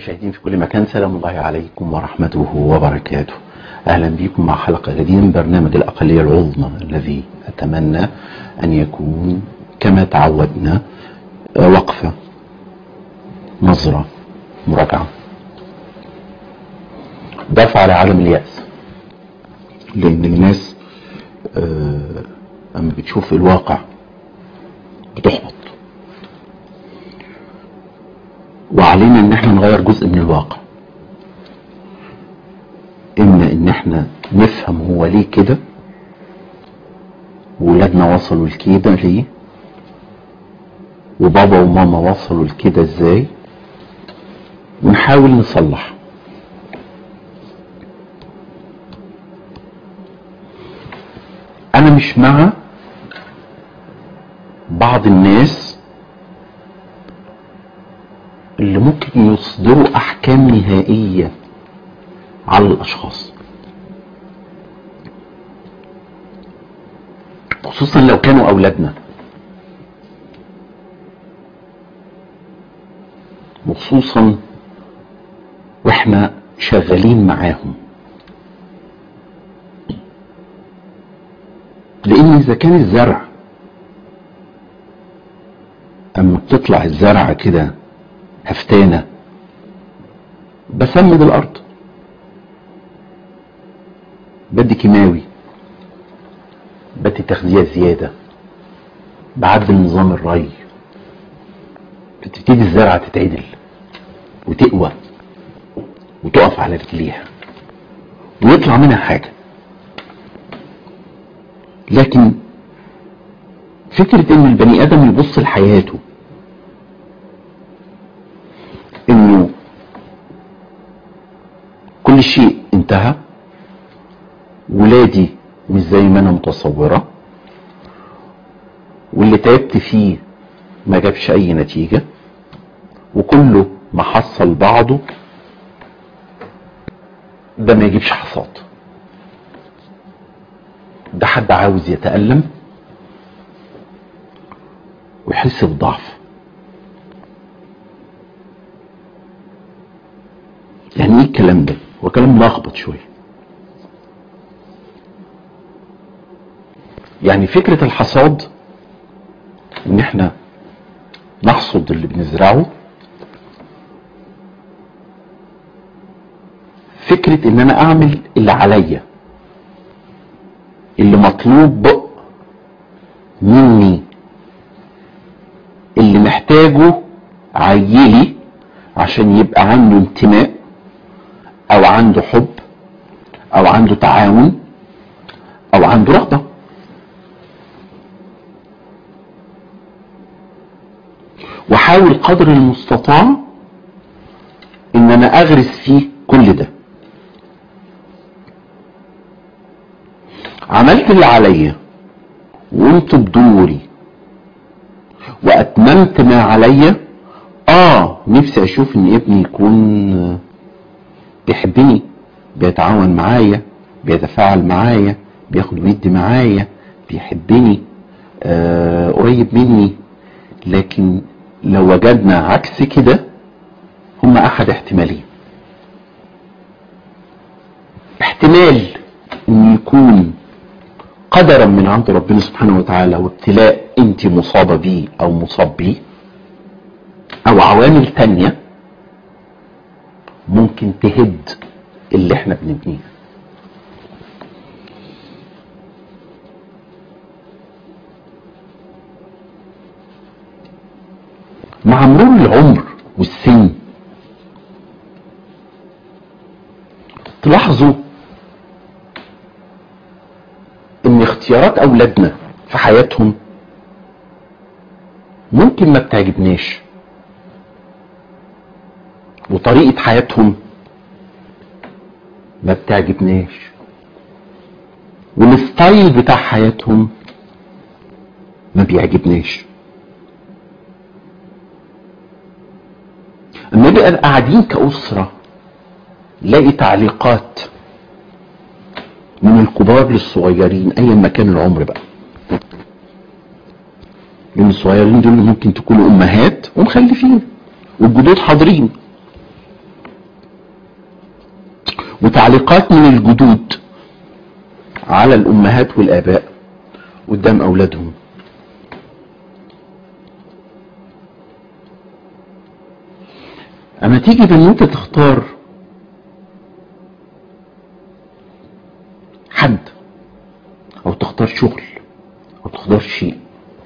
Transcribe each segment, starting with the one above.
المشاهدين في كل مكان سلام الله عليكم ورحمته وبركاته أهلا بكم مع حلقة جديدة من برنامج الأقلية العظمى الذي أتمنى أن يكون كما تعودنا وقفة نظرة مراجعة دفع على عالم اليأس لأن الناس آه، أما بتشوف الواقع بتحبط وعلينا ان احنا نغير جزء من الواقع اما ان احنا نفهم هو ليه كده ولادنا وصلوا لكده ليه وبابا وماما وصلوا لكده ازاي ونحاول نصلح انا مش مع بعض الناس اللي ممكن يصدروا احكام نهائيه على الاشخاص خصوصا لو كانوا اولادنا وخصوصا واحنا شغالين معاهم لان اذا كان الزرع اما بتطلع الزرعه كده هفتانة بسمد الأرض بدي كيماوي بدي تغذية زيادة بعدل نظام الري بتبتدي الزرعة تتعدل وتقوى وتقف على رجليها ويطلع منها حاجة لكن فكرة ان البني ادم يبص لحياته انه كل شيء انتهى ولادي مش زي ما انا متصوره واللي تعبت فيه ما جابش اي نتيجه وكله محصل بعضه ده ما يجيبش حصاد ده حد عاوز يتألم ويحس بضعف يعني ايه الكلام ده هو كلام ملخبط شويه يعني فكرة الحصاد ان احنا نحصد اللي بنزرعه فكرة ان انا اعمل اللي عليا اللي مطلوب مني اللي محتاجه عيلي عشان يبقى عنده انتماء او عنده حب او عنده تعاون او عنده رغبه واحاول قدر المستطاع ان انا اغرس فيه كل ده عملت اللي عليا وقمت بدوري واتممت ما عليا اه نفسي اشوف ان ابني يكون بيحبني بيتعاون معايا بيتفاعل معايا بياخد ويدي معايا بيحبني آه قريب مني لكن لو وجدنا عكس كده هما احد احتمالين احتمال ان يكون قدرا من عند ربنا سبحانه وتعالى وابتلاء انت مصابة بيه او مصاب بيه او عوامل تانية ممكن تهد اللي احنا بنبنيه مع مرور العمر والسن تلاحظوا ان اختيارات اولادنا في حياتهم ممكن ما بتعجبناش وطريقة حياتهم ما بتعجبناش والستايل بتاع حياتهم ما بيعجبناش اما نبقى قاعدين كأسرة لاقي تعليقات من الكبار للصغيرين ايا ما كان العمر بقى لان الصغيرين دول ممكن تكونوا امهات ومخلفين والجدود حاضرين وتعليقات من الجدود على الامهات والاباء قدام اولادهم اما تيجي بان انت تختار حد او تختار شغل او تختار شيء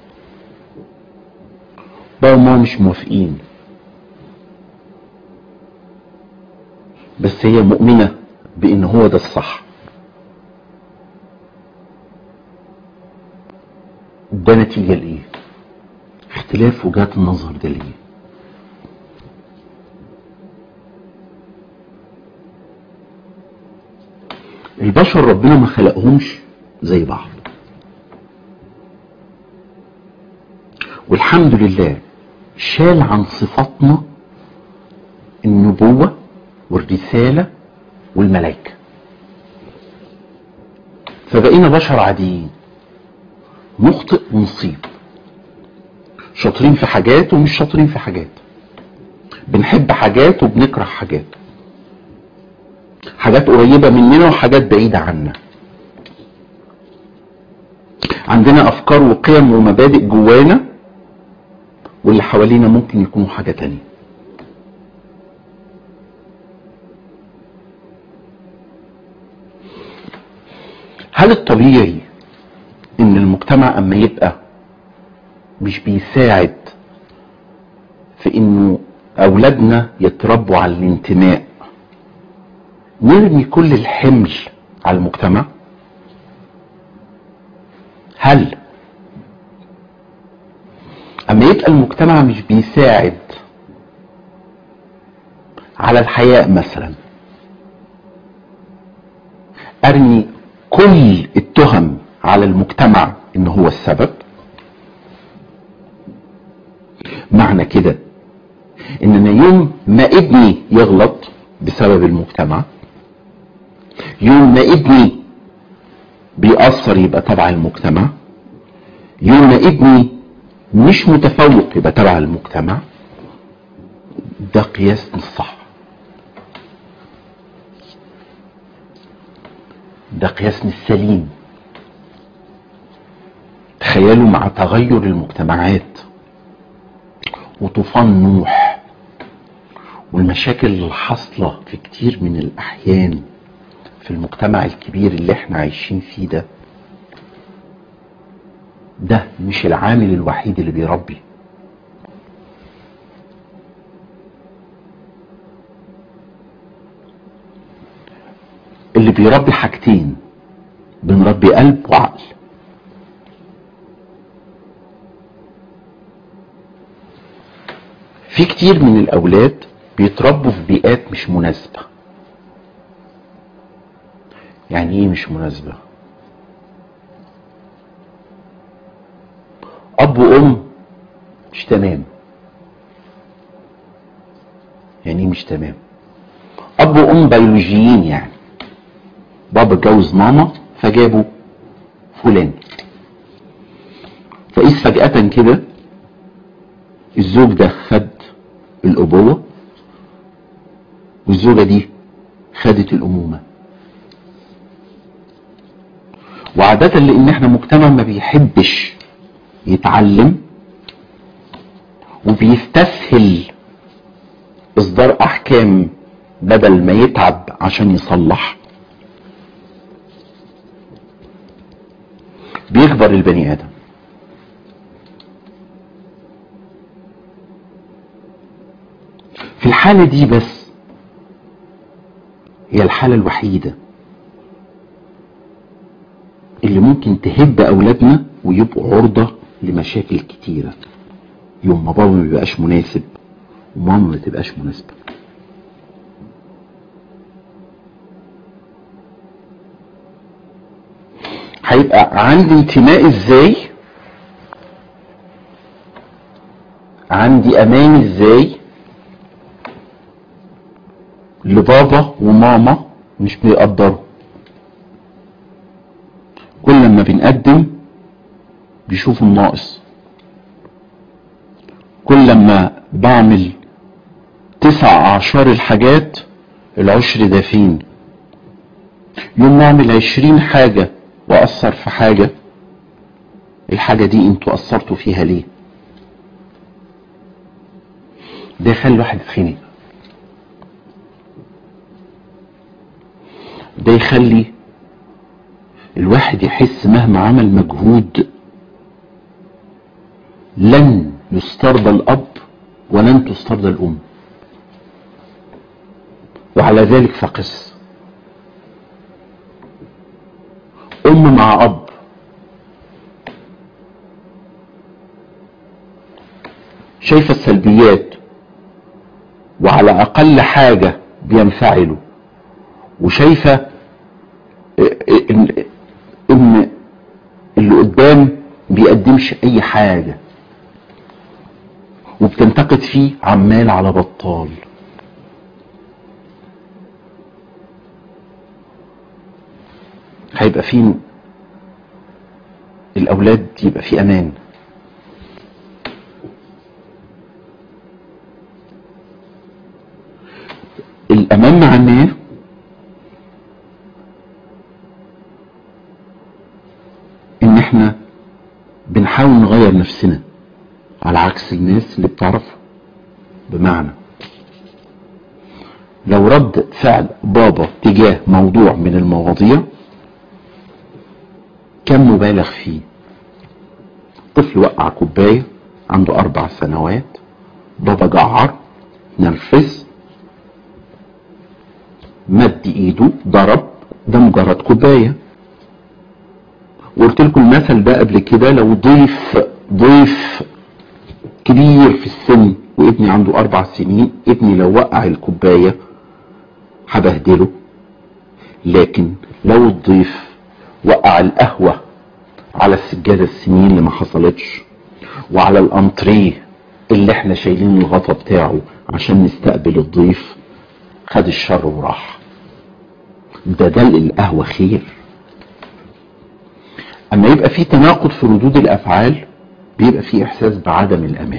بقى ما مش موافقين بس هي مؤمنة بان هو ده الصح ده نتيجة لايه اختلاف وجهات النظر ده ليه البشر ربنا ما خلقهمش زي بعض والحمد لله شال عن صفاتنا النبوة والرسالة والملائكة فبقينا بشر عاديين نخطئ ونصيب شاطرين في حاجات ومش شاطرين في حاجات بنحب حاجات وبنكره حاجات حاجات قريبة مننا وحاجات بعيدة عنا عندنا أفكار وقيم ومبادئ جوانا واللي حوالينا ممكن يكونوا حاجة تانية هل الطبيعي ان المجتمع اما يبقى مش بيساعد في انه اولادنا يتربوا على الانتماء نرمي كل الحمل على المجتمع هل اما يبقى المجتمع مش بيساعد على الحياء مثلا ارمي كل التهم على المجتمع ان هو السبب معنى كده ان انا يوم ما ابني يغلط بسبب المجتمع يوم ما ابني بيأثر يبقى تبع المجتمع يوم ما ابني مش متفوق يبقى تبع المجتمع ده قياس مش صح ده قياس مش سليم تخيلوا مع تغير المجتمعات وطوفان نوح والمشاكل الحاصلة في كتير من الأحيان في المجتمع الكبير اللي احنا عايشين فيه ده ده مش العامل الوحيد اللي بيربي اللي بيربي حاجتين بنربي قلب وعقل في كتير من الاولاد بيتربوا في بيئات مش مناسبه يعني ايه مش مناسبه اب وام مش تمام يعني ايه مش تمام اب وام بيولوجيين يعني بابا اتجوز ماما فجابوا فلان فقيس فجأة كده الزوج ده خد الأبوة والزوجة دي خدت الأمومة وعادة لأن احنا مجتمع ما بيحبش يتعلم وبيستسهل إصدار أحكام بدل ما يتعب عشان يصلح بيكبر البني ادم في الحالة دي بس هي الحالة الوحيدة اللي ممكن تهد اولادنا ويبقوا عرضة لمشاكل كتيرة يوم ما بابا ما بيبقاش مناسب وماما ما تبقاش مناسبة هيبقى عندي انتماء ازاي عندي امان ازاي لبابا وماما مش بيقدروا كل ما بنقدم بيشوفوا الناقص كل ما بعمل تسع اعشار الحاجات العشر ده فين يوم نعمل عشرين حاجة وأثر في حاجة الحاجة دي انتوا أثرتوا فيها ليه ده يخلي الواحد يتخنق ده يخلي الواحد يحس مهما عمل مجهود لن يسترضى الأب ولن تسترضى الأم وعلى ذلك فقس أم مع أب شايفة السلبيات وعلى أقل حاجة بينفعلوا وشايفة إن إن اللي قدام بيقدمش أي حاجة وبتنتقد فيه عمال على بطال هيبقى فين الأولاد يبقى في أمان الأمان معناه إن إحنا بنحاول نغير نفسنا على عكس الناس اللي بتعرفها بمعنى لو رد فعل بابا تجاه موضوع من المواضيع كان مبالغ فيه طفل وقع كوباية عنده أربع سنوات بابا جعر نرفز مد ايده ضرب ده مجرد كوبايه وقلت لكم المثل ده قبل كده لو ضيف ضيف كبير في السن وابني عنده اربع سنين ابني لو وقع الكوبايه هبهدله لكن لو الضيف وقع القهوه على السجاده السنين اللي ما حصلتش وعلى الانتريه اللي احنا شايلين الغطا بتاعه عشان نستقبل الضيف خد الشر وراح ده دلق القهوة خير اما يبقى في تناقض في ردود الافعال بيبقى في احساس بعدم الامان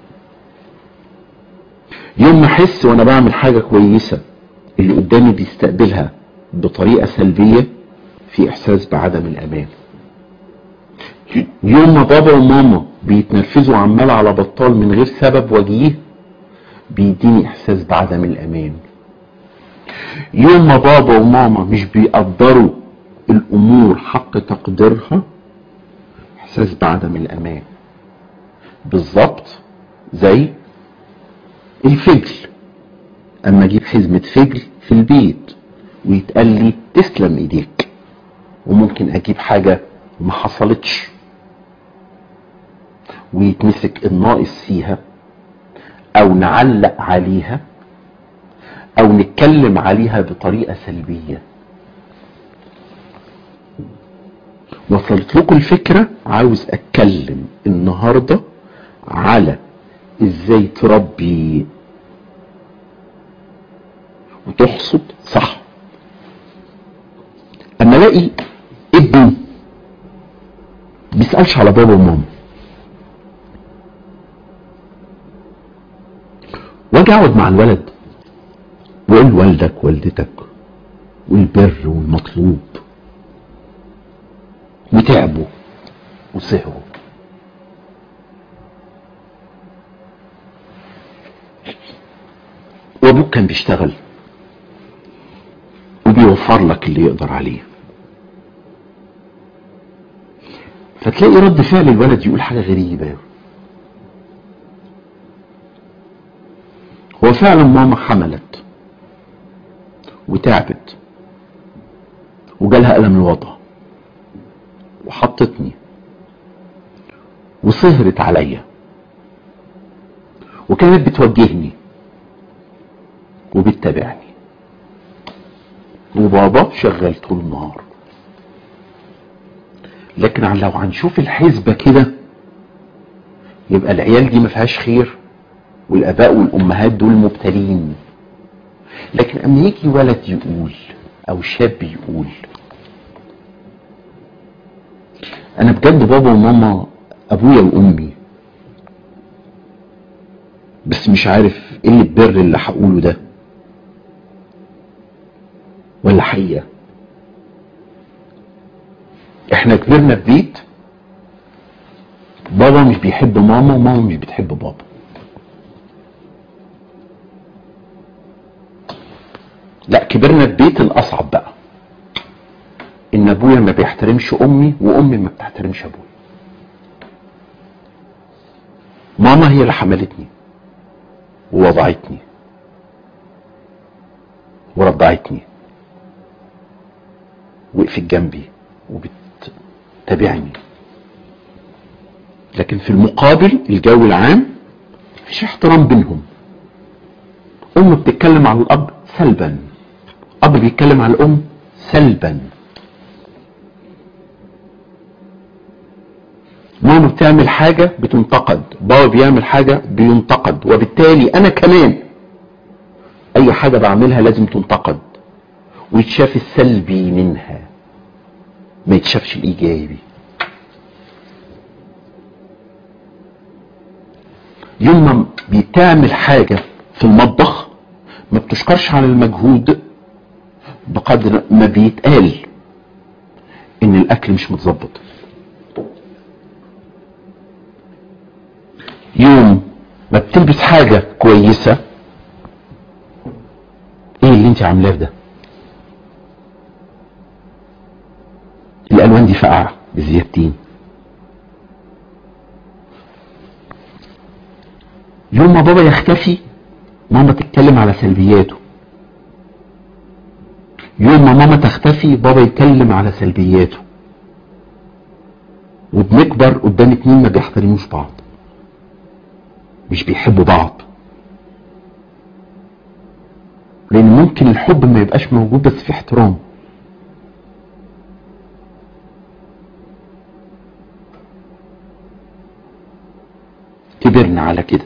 يوم ما احس وانا بعمل حاجة كويسة اللي قدامي بيستقبلها بطريقة سلبية في احساس بعدم الامان يوم ما بابا وماما بيتنرفزوا عمال على بطال من غير سبب وجيه بيديني احساس بعدم الامان يوم ما بابا وماما مش بيقدروا الامور حق تقديرها احساس بعدم الامان بالظبط زي الفجل اما اجيب حزمة فجل في البيت ويتقال لي تسلم ايديك وممكن اجيب حاجة ما حصلتش ويتمسك الناقص فيها او نعلق عليها او نتكلم عليها بطريقة سلبية وصلت لكم الفكرة عاوز اتكلم النهاردة على ازاي تربي وتحصد صح اما الاقي ابني بيسألش على بابا وماما واجي اقعد مع الولد واقول والدك والدتك والبر والمطلوب وتعبوا وسهروا وابوك كان بيشتغل وبيوفر لك اللي يقدر عليه فتلاقي رد فعل الولد يقول حاجة غريبة هو فعلا ماما حملت وتعبت وجالها ألم الوضع وحطتني وسهرت عليا وكانت بتوجهني وبتتابعني وبابا شغال طول النهار لكن لو هنشوف الحسبة كده يبقى العيال دي ما فيهاش خير والاباء والامهات دول مبتلين لكن اما يجي ولد يقول او شاب يقول انا بجد بابا وماما ابويا وامي بس مش عارف ايه اللي البر اللي هقوله ده ولا حقيقه احنا كبرنا في بيت بابا مش بيحب ماما وماما مش بتحب بابا لا كبرنا في بيت الاصعب بقى ان ابويا ما بيحترمش امي وامي ما بتحترمش ابويا ماما هي اللي حملتني ووضعتني ورضعتني وقفت جنبي وبتتابعني لكن في المقابل الجو العام مفيش احترام بينهم ام بتتكلم على الاب سلبا اب بيتكلم على الام سلبا ماما بتعمل حاجة بتنتقد بابا بيعمل حاجة بينتقد وبالتالي انا كمان اي حاجة بعملها لازم تنتقد ويتشاف السلبي منها ما يتشافش الايجابي يوم ما بتعمل حاجة في المطبخ ما بتشكرش على المجهود بقدر ما بيتقال ان الاكل مش متظبط يوم ما بتلبس حاجة كويسة ايه اللي انت عاملاه ده الالوان دي فقعة بزيادتين يوم ما بابا يختفي ماما تتكلم على سلبياته يوم ما ماما تختفي بابا يتكلم على سلبياته وبنكبر قدام اتنين ما بيحترموش بعض مش بيحبوا بعض لان ممكن الحب ما يبقاش موجود بس في احترام كبرنا على كده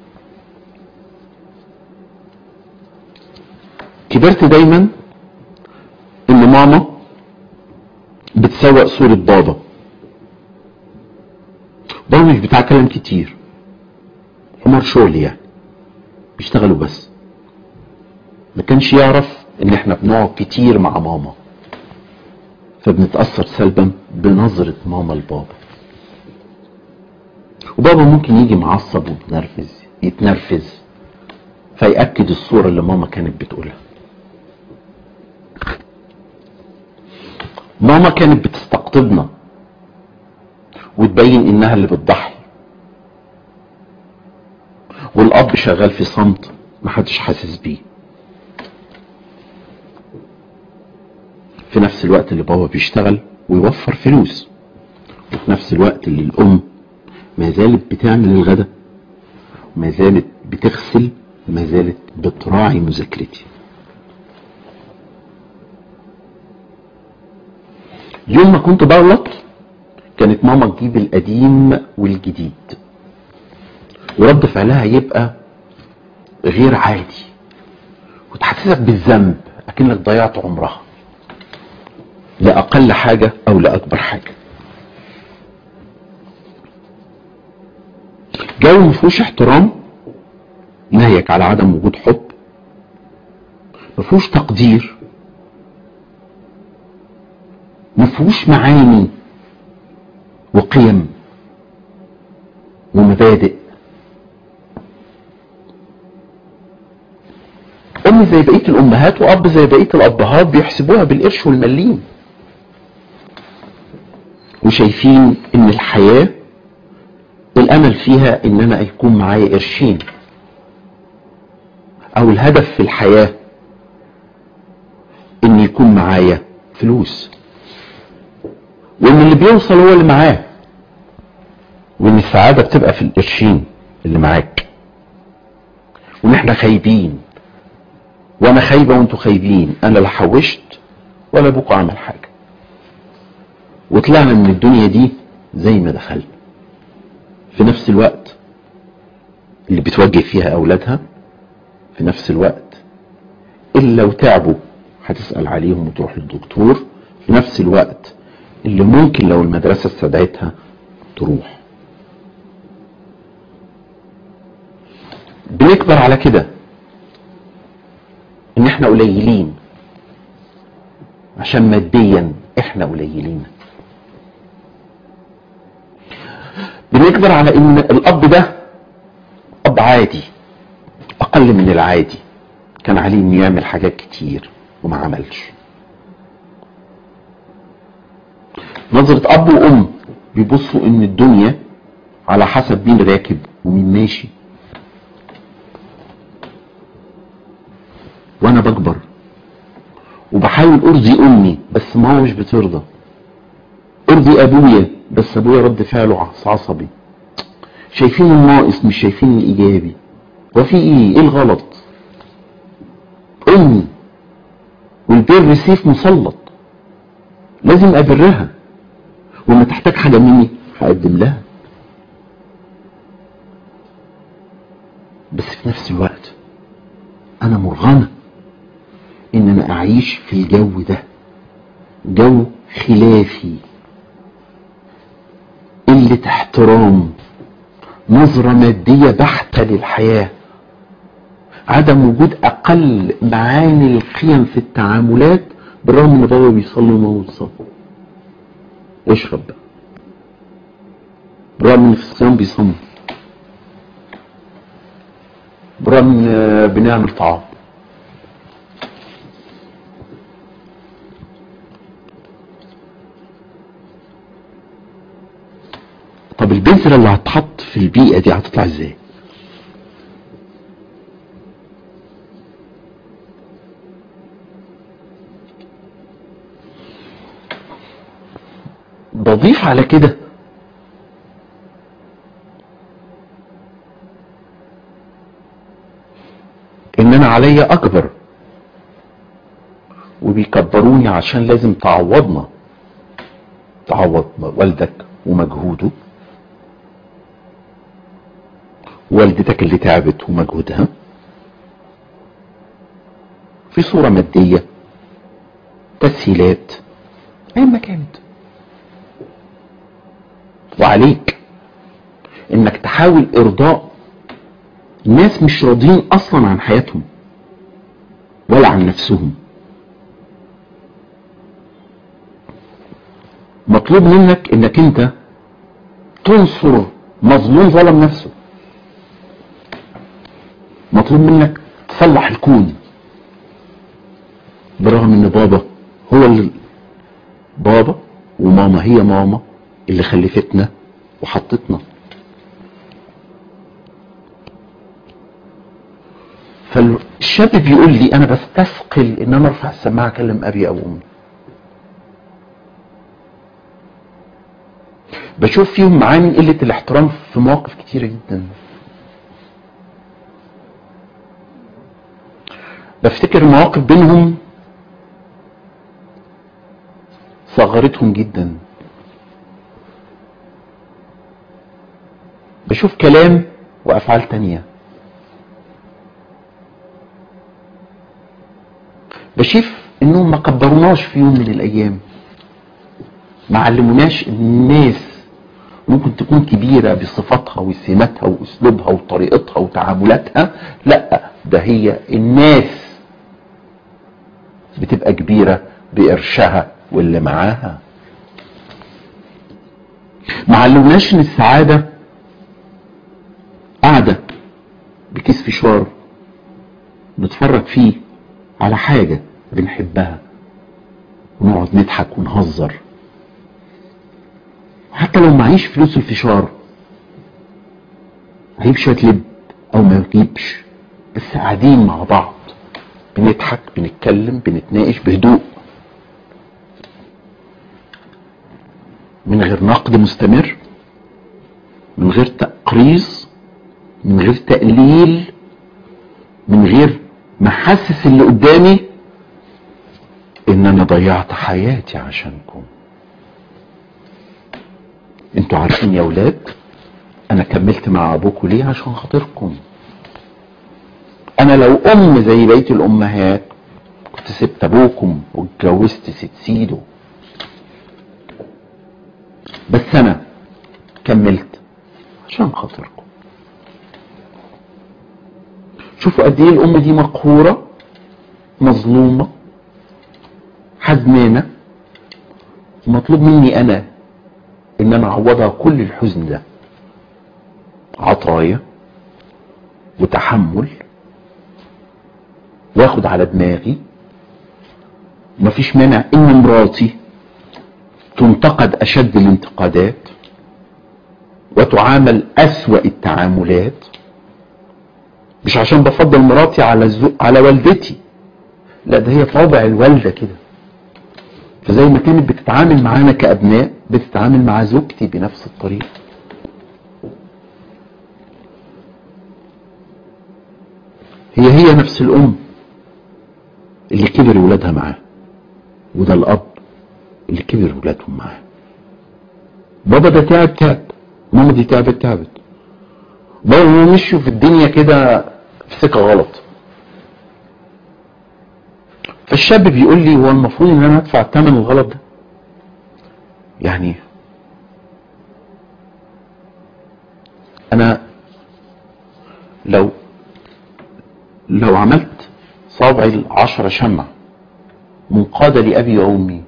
كبرت دايما ان ماما بتسوق صورة بابا بابا مش بتاع كلام كتير عمر شغل يعني بيشتغلوا بس ما كانش يعرف ان احنا بنقعد كتير مع ماما فبنتأثر سلبا بنظرة ماما لبابا وبابا ممكن يجي معصب ومتنرفز يتنرفز فيأكد الصورة اللي ماما كانت بتقولها ماما كانت بتستقطبنا وتبين انها اللي بتضحي والاب شغال في صمت محدش حاسس بيه في نفس الوقت اللي بابا بيشتغل ويوفر فلوس وفي نفس الوقت اللي الام ما زالت بتعمل الغدا وما زالت بتغسل وما زالت بتراعي مذاكرتي يوم ما كنت بغلط كانت ماما تجيب القديم والجديد ورد فعلها يبقى غير عادي وتحسسك بالذنب اكنك ضيعت عمرها لأقل حاجة أو لأكبر حاجة جو مفهوش احترام نهيك على عدم وجود حب مفهوش تقدير مفهوش معاني وقيم ومبادئ ام زي بقيه الامهات واب زي بقيه الابهات بيحسبوها بالقرش والمليم وشايفين ان الحياه الامل فيها ان انا يكون معايا قرشين او الهدف في الحياه ان يكون معايا فلوس وان اللي بيوصل هو اللي معاه وان السعاده بتبقى في القرشين اللي معاك وان احنا خايبين وانا خايبه وانتوا خايبين انا لا حوشت ولا ابوكوا عمل حاجه وطلعنا من الدنيا دي زي ما دخلنا في نفس الوقت اللي بتوجه فيها اولادها في نفس الوقت اللي لو تعبوا هتسأل عليهم وتروح للدكتور في نفس الوقت اللي ممكن لو المدرسة استدعتها تروح بنكبر على كده ان احنا قليلين عشان ماديا احنا قليلين بنكبر على ان الاب ده اب عادي اقل من العادي كان عليه انه يعمل حاجات كتير وما عملش نظرة اب وام بيبصوا ان الدنيا على حسب مين راكب ومين ماشي وانا بكبر وبحاول ارضي امي بس ماما مش بترضى ارضي ابويا بس ابويا رد فعله عصبي شايفين الناقص مش شايفين الايجابي وفي ايه ايه الغلط امي والبر سيف مسلط لازم ابرها وما تحتاج حاجه مني هقدم لها بس في نفس الوقت انا مرغمه ان انا اعيش في الجو ده جو خلافي قلة احترام نظرة مادية بحتة للحياة عدم وجود اقل معاني القيم في التعاملات بالرغم ان بابا بيصلي وماما بتصلي اشرب بقى بالرغم ان في الصيام بيصوم بالرغم ان بنعمل طعام طب البذرة اللي هتحط في البيئة دي هتطلع ازاي بضيف على كده ان انا عليا اكبر وبيكبروني عشان لازم تعوضنا تعوض والدك ومجهوده والدتك اللي تعبت ومجهودها في صورة مادية تسهيلات ايا ما كانت وعليك انك تحاول ارضاء ناس مش راضيين اصلا عن حياتهم ولا عن نفسهم مطلوب منك انك انت تنصر مظلوم ظلم نفسه مطلوب منك تصلح الكون برغم ان بابا هو اللي بابا وماما هي ماما اللي خلفتنا وحطتنا فالشاب بيقول لي انا بستثقل ان انا ارفع السماعه اكلم ابي او امي بشوف فيهم معاني قله الاحترام في مواقف كتيره جدا بفتكر مواقف بينهم صغرتهم جدا بشوف كلام وافعال تانية بشوف انهم ما كبروناش في يوم من الايام ما علموناش الناس ممكن تكون كبيرة بصفاتها وسماتها واسلوبها وطريقتها وتعاملاتها لا ده هي الناس بتبقى كبيرة بقرشها واللي معاها ما علمناش ان السعادة قاعدة بكيس فشار نتفرج فيه على حاجة بنحبها ونقعد نضحك ونهزر حتى لو معيش فلوس الفشار هجيب شوية لب او ما يجيبش بس قاعدين مع بعض بنضحك بنتكلم بنتناقش بهدوء من غير نقد مستمر من غير تقريص من غير تقليل من غير ما حسس اللي قدامي ان انا ضيعت حياتي عشانكم انتوا عارفين يا ولاد انا كملت مع ابوكوا ليه عشان خاطركم انا لو ام زي بقيه الامهات كنت سبت ابوكم واتجوزت ست سيدو بس انا كملت عشان خاطركم شوفوا قد ايه الام دي مقهوره مظلومه حزنانه مطلوب مني انا ان انا اعوضها كل الحزن ده عطايا وتحمل واخد على دماغي مفيش مانع ان مراتي تنتقد اشد الانتقادات وتعامل اسوأ التعاملات مش عشان بفضل مراتي على الزو... على والدتي لا ده هي طابع الوالده كده فزي ما كانت بتتعامل معانا كابناء بتتعامل مع زوجتي بنفس الطريقه هي هي نفس الام اللي كبر ولادها معاه وده الاب اللي كبر ولادهم معاه بابا ده تعب تعب ماما دي تعبت تعبت بابا مشوا في الدنيا كده في سكه غلط فالشاب بيقول لي هو المفروض ان انا ادفع ثمن الغلط ده يعني انا لو لو عملت صابعي العشرة شمع منقادة لأبي وأمي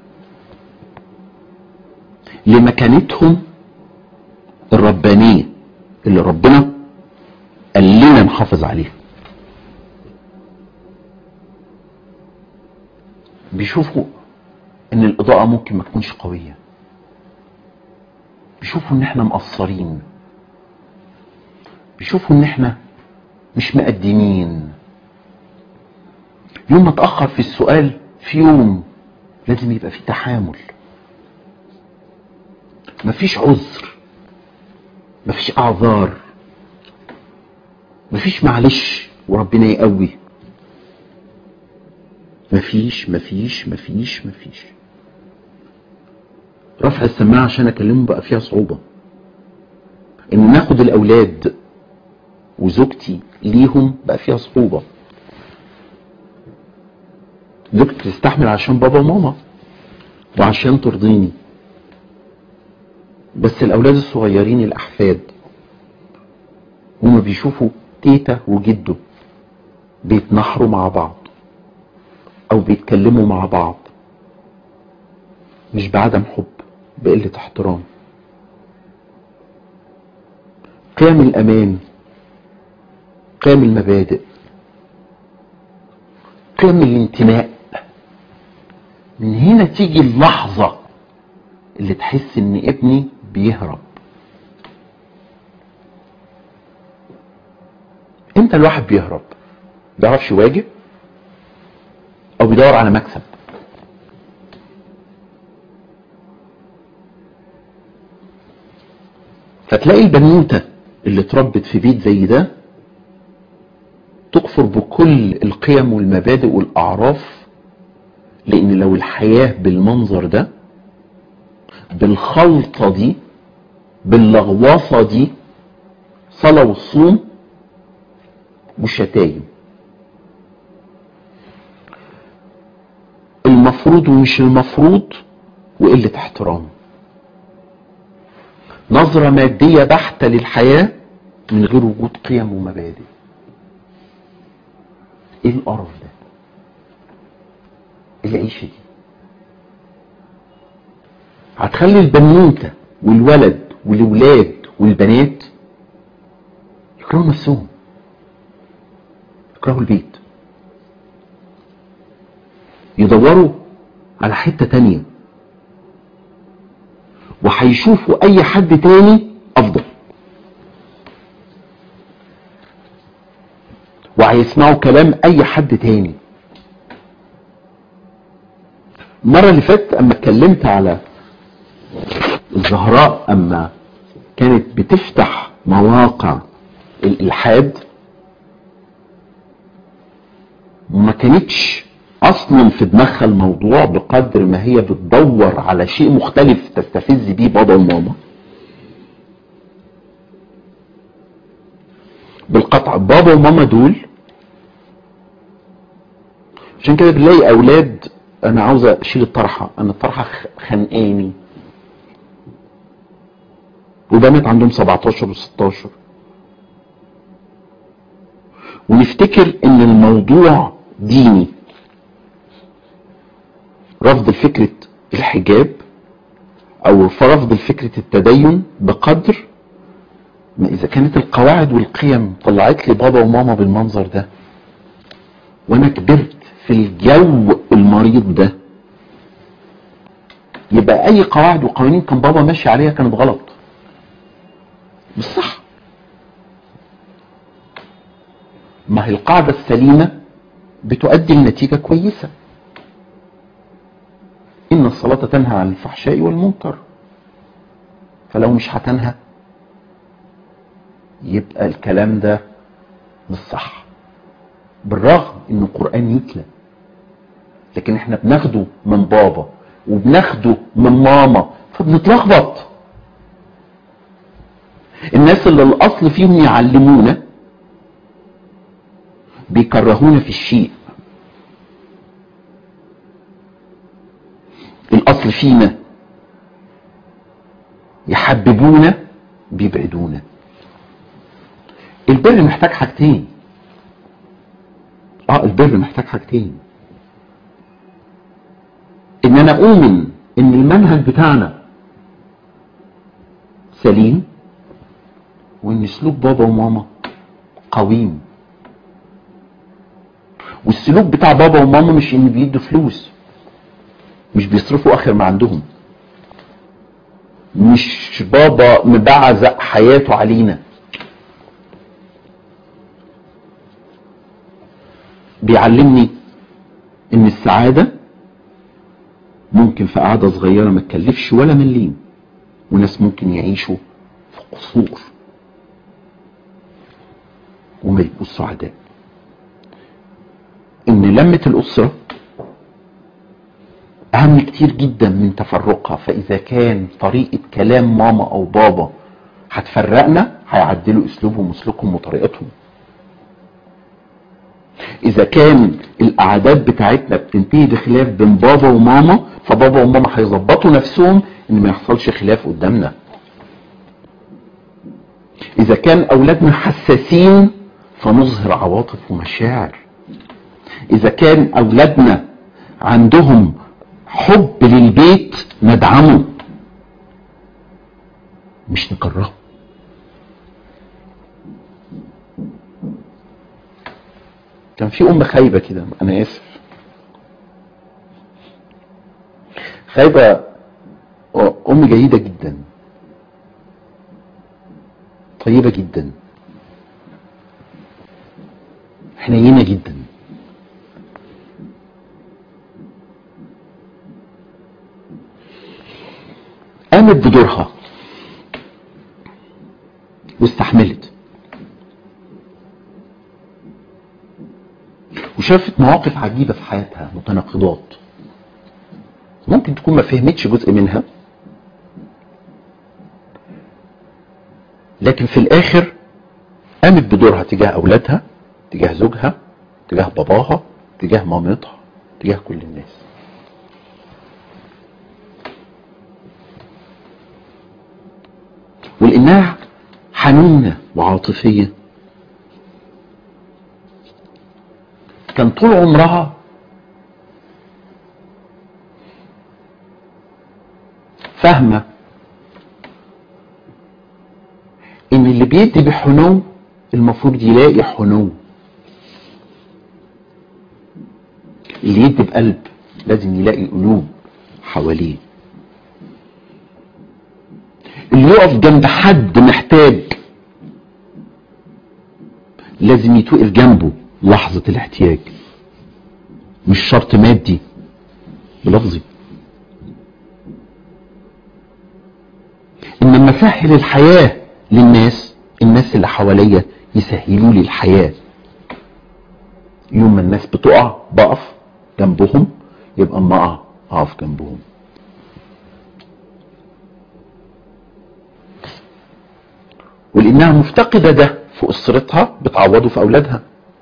لمكانتهم الربانية اللي ربنا قال لنا نحافظ عليها بيشوفوا ان الاضاءة ممكن ما تكونش قوية بيشوفوا ان احنا مقصرين بيشوفوا ان احنا مش مقدمين يوم ما اتأخر في السؤال في يوم لازم يبقى في تحامل مفيش عذر مفيش اعذار مفيش معلش وربنا يقوي مفيش مفيش مفيش مفيش رفع السماعة عشان اكلمه بقى فيها صعوبة ان ناخد الاولاد وزوجتي ليهم بقى فيها صعوبة زوجتي تستحمل عشان بابا وماما وعشان ترضيني بس الاولاد الصغيرين الاحفاد هما بيشوفوا تيتا وجده بيتنحروا مع بعض او بيتكلموا مع بعض مش بعدم حب بقلة احترام قيم الامان قيم المبادئ قيم الانتماء من هنا تيجي اللحظة اللي تحس ان ابني بيهرب امتى الواحد بيهرب بيعرفش يواجه او بيدور على مكسب فتلاقي البنوتة اللي اتربت في بيت زي ده تكفر بكل القيم والمبادئ والاعراف لان لو الحياة بالمنظر ده بالخلطة دي باللغواصة دي صلاة والصوم والشتايم المفروض ومش المفروض وقلة احترام نظرة مادية بحتة للحياة من غير وجود قيم ومبادئ ايه القرف ده ايه العيشة دي هتخلي البنوتة والولد والولاد والبنات يكرهوا نفسهم يكرهوا البيت يدوروا على حتة تانية وهيشوفوا اي حد تاني افضل وهيسمعوا كلام اي حد تاني المرة اللي فاتت اما اتكلمت على الزهراء اما كانت بتفتح مواقع الالحاد وما كانتش اصلا في دماغها الموضوع بقدر ما هي بتدور على شيء مختلف تستفز بيه بابا وماما بالقطع بابا وماما دول عشان كده بنلاقي اولاد انا عاوز اشيل الطرحه انا الطرحه خانقاني وبنات عندهم 17 و16 ونفتكر ان الموضوع ديني رفض فكرة الحجاب او رفض فكرة التدين بقدر ما اذا كانت القواعد والقيم طلعت لي بابا وماما بالمنظر ده وانا كبرت في الجو المريض ده يبقى اي قواعد وقوانين كان بابا ماشي عليها كانت غلط مش صح ما هي القاعدة السليمة بتؤدي لنتيجة كويسة إن الصلاة تنهى عن الفحشاء والمنكر فلو مش هتنهى يبقى الكلام ده مش صح بالرغم ان القرآن يتلى لكن احنا بناخده من بابا وبناخده من ماما فبنتلخبط الناس اللي الاصل فيهم يعلمونا بيكرهونا في الشيء الاصل فينا يحببونا بيبعدونا البر محتاج حاجتين اه البر محتاج حاجتين ان انا اؤمن ان المنهج بتاعنا سليم وان سلوك بابا وماما قويم والسلوك بتاع بابا وماما مش ان بيدوا فلوس مش بيصرفوا اخر ما عندهم مش بابا مبعزق حياته علينا بيعلمني ان السعادة ممكن في قعدة صغيرة ما تكلفش ولا مليم وناس ممكن يعيشوا في قصور وما يبقوا سعداء ان لمة الاسرة اهم كتير جدا من تفرقها فاذا كان طريقة كلام ماما او بابا هتفرقنا هيعدلوا اسلوبهم وسلوكهم وطريقتهم اذا كان القعدات بتاعتنا بتنتهي بخلاف بين بابا وماما فبابا وماما هيظبطوا نفسهم ان ما يحصلش خلاف قدامنا اذا كان اولادنا حساسين فنظهر عواطف ومشاعر اذا كان اولادنا عندهم حب للبيت ندعمه مش نكرهه كان في ام خايبه كده انا اسف خايبه ام جيده جدا طيبه جدا حنينه جدا قامت بدورها واستحملت وشافت مواقف عجيبة في حياتها متناقضات ممكن تكون ما فهمتش جزء منها لكن في الاخر قامت بدورها تجاه اولادها تجاه زوجها تجاه باباها تجاه مامتها تجاه كل الناس ولانها حنونة وعاطفية كان طول عمرها فاهمة ان اللي بيدي بحنو المفروض يلاقي حنو اللي يدي بقلب لازم يلاقي قلوب حواليه اللي يقف جنب حد محتاج لازم يتوقف جنبه لحظة الاحتياج مش شرط مادي بلفظي ان لما اسهل الحياة للناس الناس اللي حواليا يسهلوا لي الحياة يوم ما الناس بتقع بقف جنبهم يبقى اما اقع اقف جنبهم ولانها مفتقدة ده في اسرتها بتعوضه في اولادها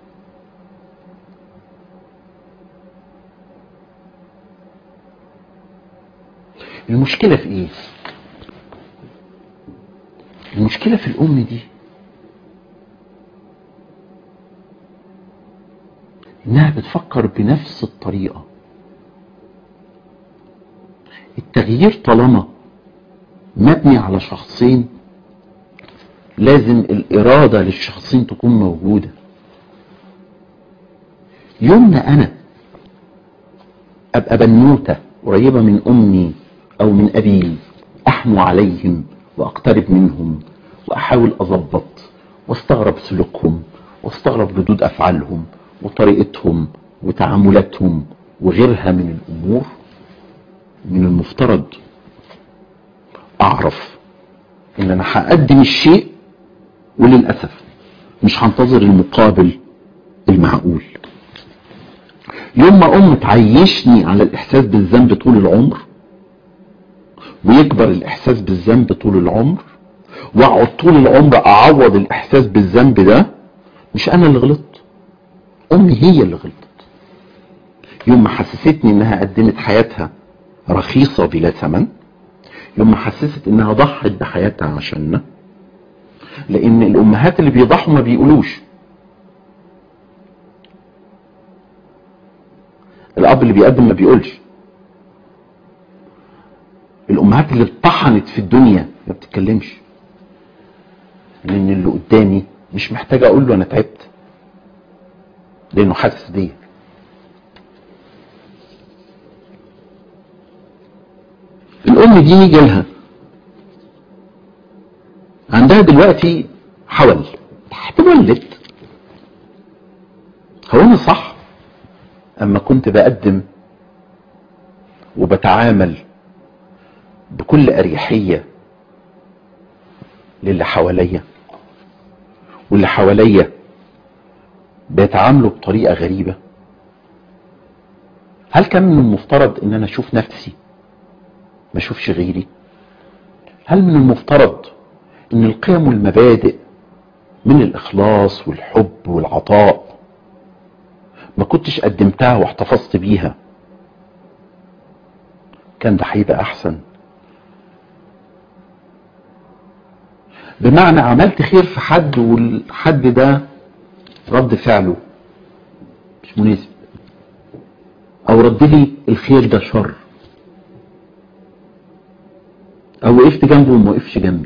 المشكلة في ايه المشكلة في الام دي انها بتفكر بنفس الطريقة التغيير طالما مبني على شخصين لازم الإرادة للشخصين تكون موجودة يوم ما أنا أبقى بنوتة قريبة من أمي أو من أبي أحنو عليهم وأقترب منهم وأحاول أضبط واستغرب سلوكهم واستغرب ردود أفعالهم وطريقتهم وتعاملاتهم وغيرها من الأمور من المفترض أعرف إن أنا هقدم الشيء وللأسف مش هنتظر المقابل المعقول يوم ما أم تعيشني على الإحساس بالذنب طول العمر ويكبر الإحساس بالذنب طول العمر واقعد طول العمر أعوض الإحساس بالذنب ده مش أنا اللي غلطت أمي هي اللي غلطت يوم ما حسستني إنها قدمت حياتها رخيصة بلا ثمن يوم ما حسست إنها ضحت بحياتها عشاننا لأن الأمهات اللي بيضحوا ما بيقولوش الاب اللي بيقدم ما بيقولش الامهات اللي اتطحنت في الدنيا ما بتتكلمش لان اللي قدامي مش محتاج اقول له انا تعبت لانه حاسس بيا الام دي يجي لها عندها دلوقتي حول هتولد هو انا صح اما كنت بقدم وبتعامل بكل اريحيه للي حواليا واللي حواليا بيتعاملوا بطريقه غريبه هل كان من المفترض ان انا اشوف نفسي ما اشوفش غيري هل من المفترض ان القيم والمبادئ من الاخلاص والحب والعطاء ما كنتش قدمتها واحتفظت بيها كان ده هيبقى احسن بمعنى عملت خير في حد والحد ده رد فعله مش مناسب او رد لي الخير ده شر او وقفت جنبه وما وقفش جنبي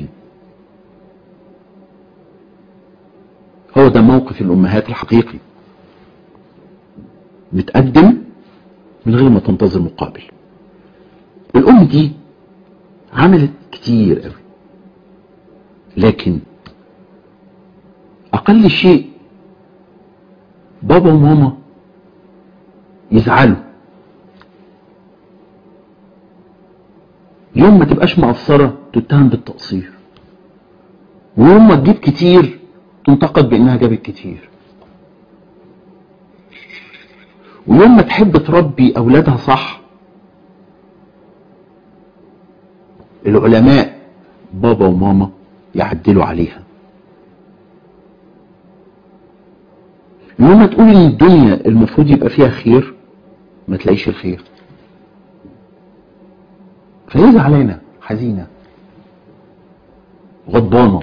هو ده موقف الامهات الحقيقي بتقدم من غير ما تنتظر مقابل الام دي عملت كتير قوي لكن اقل شيء بابا وماما يزعلوا يوم ما تبقاش مقصرة تتهم بالتقصير ويوم ما تجيب كتير تنتقد بانها جابت كتير ويوم ما تحب تربي اولادها صح العلماء بابا وماما يعدلوا عليها يوم ما تقول ان الدنيا المفروض يبقى فيها خير ما تلاقيش الخير فهي زعلانه حزينه غضبانه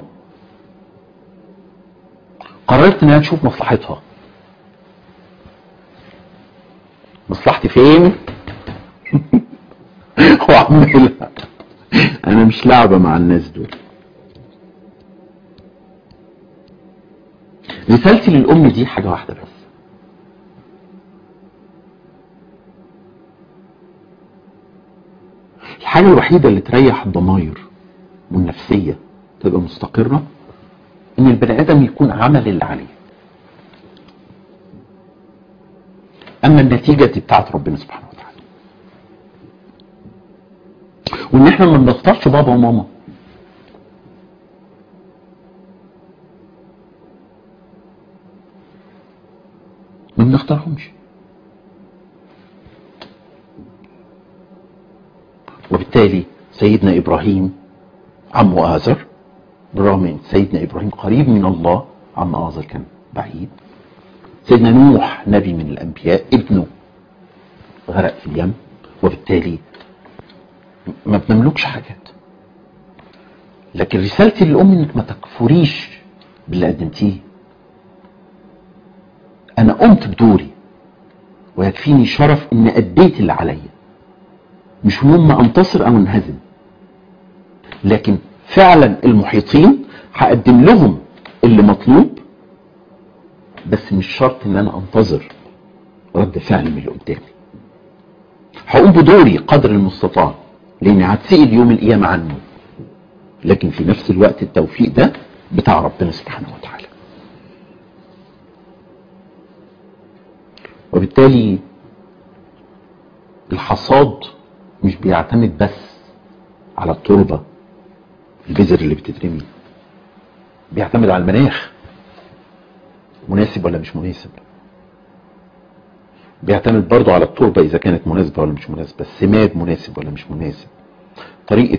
قررت انها تشوف مصلحتها مصلحتي فين واعملها انا مش لعبه مع الناس دول رسالتي للام دي حاجه واحده بس الحاجه الوحيده اللي تريح الضماير والنفسيه تبقى مستقره ان البني ادم يكون عمل اللي عليه اما النتيجه دي بتاعت ربنا سبحانه وتعالى وان احنا ما بنختارش بابا وماما ما بنختارهمش وبالتالي سيدنا ابراهيم عم آزر بالرغم ان سيدنا ابراهيم قريب من الله عم آزر كان بعيد سيدنا نوح نبي من الانبياء ابنه غرق في اليم وبالتالي ما بنملكش حاجات لكن رسالتي للام انك ما تكفريش باللي قدمتيه انا قمت بدوري ويكفيني شرف ان اديت اللي عليا مش مهم انتصر او انهزم لكن فعلا المحيطين هقدم لهم اللي مطلوب بس مش شرط ان انا انتظر رد فعل من اللي قدامي هقوم بدوري قدر المستطاع لاني هتسأل يوم القيامة عنه لكن في نفس الوقت التوفيق ده بتاع ربنا سبحانه وتعالى وبالتالي الحصاد مش بيعتمد بس على التربة البذر اللي بتترمي بيعتمد على المناخ مناسب ولا مش مناسب بيعتمد برضو على التربة إذا كانت مناسبة ولا مش مناسبة السماد مناسب ولا مش مناسب طريقة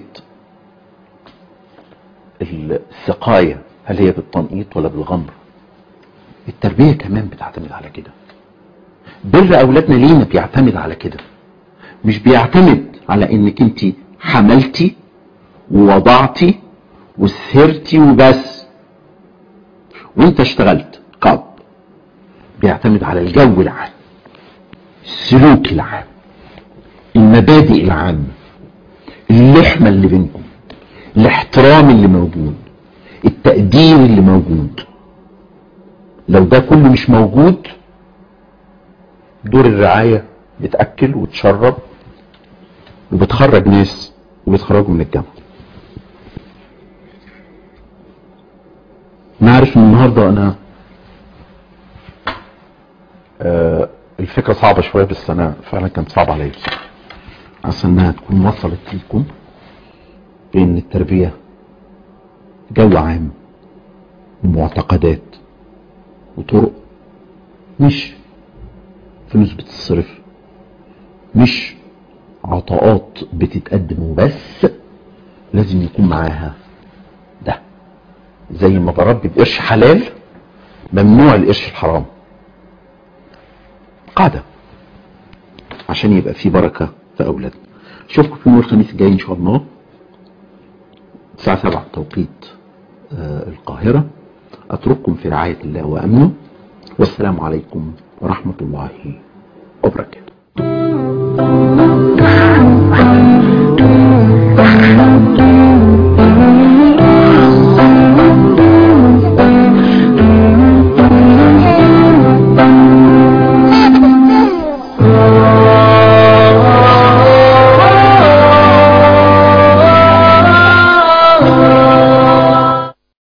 السقاية هل هي بالتنقيط ولا بالغمر التربية كمان بتعتمد على كده بر أولادنا لينا بيعتمد على كده مش بيعتمد على انك انت حملتي ووضعتي وسهرتي وبس وانت اشتغلت قاب بيعتمد على الجو العام السلوك العام المبادئ العامة اللحمة اللي بينكم الاحترام اللي موجود التقدير اللي موجود لو ده كله مش موجود دور الرعاية بتأكل وتشرب وبتخرج ناس وبتخرجوا من الجامعة انا عارف ان النهاردة انا آه الفكرة صعبة شوية بس انا فعلا كانت صعبة عليا عشان انها تكون وصلت ليكم بان التربية جو عام ومعتقدات وطرق مش فلوس بتتصرف مش عطاءات بتتقدم وبس لازم يكون معاها ده زي ما بربي بقرش حلال ممنوع القرش الحرام قاعدة عشان يبقى في بركة في أولادنا اشوفكم في يوم الخميس الجاي إن شاء الله الساعة 7 توقيت آه القاهرة أترككم في رعاية الله وأمنه والسلام عليكم ورحمة الله وبركاته